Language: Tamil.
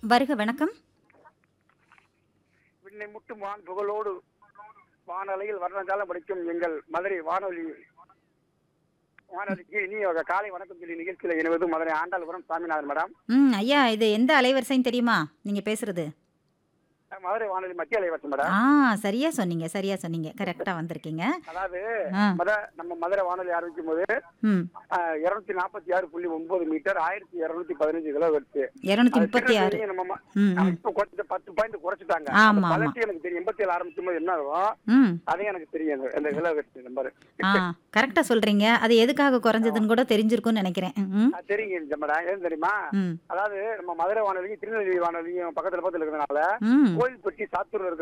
வருக வணக்கம் விண்ணை முட்டும் வான் புகழோடு வானலையில் வர்ணஜாலம் படிக்கும் எங்கள் மதுரை வானொலி வானொலிக்கு இனி ஒரு காலை வணக்கம் சொல்லி நிகழ்ச்சியில் இணைவது மதுரை ஆண்டாள்புரம் சாமிநாதன் மேடம் ம் ஐயா இது எந்த அலைவரிசைன்னு தெரியுமா நீங்க பேசுறது மதுரை வானொலி மத்திய அலைவசம் மேடம் ஆ சரியா சொன்னீங்க சரியா சொன்னீங்க கரெக்டா வந்திருக்கீங்க அதாவது ஆ மத நம்ம மதுரை வானொலி ஆரம்பிக்கும் போது ம் இருநூத்தி நாற்பத்தி ஆறு புள்ளி ஒன்பது மீட்டர் ஆயிரத்தி இருநூத்தி பதினஞ்சு கிலோ வருது இருநூத்தி முப்பத்தி ஆறு திருநெல்வேலி நம்ம ம- ம் ம் இப்ப கொஞ்சம் பத்து பாயிண்ட் குறைச்சிட்டாங்க ஆமா, அந்த ஆமா. பழசு எனக்கு தெரியும் எண்பத்தி ஏழு ஆரம்பிக்கும் போது என்ன ஆகும் ம் அதையும் எனக்கு தெரியும் அந்த- அந்த கிலோ வருது நம்பர் ஆ கரெக்டா சொல்றீங்க அது எதுக்காக குறைஞ்சதுன்னு கூட தெரிஞ்சிருக்கும்னு நினைக்கிறேன் ம் தெரியுங்க மேடம் ஏன் தெரியுமா ம் அதாவது நம்ம மதுரை வானொலியும் திருநெல்வேலி வானொலியும் பக்கத்துல பக்கத்துல இருக்கிறதுனால ம் கோயில்பட்டி சாத்தூர்ல இருக்கிற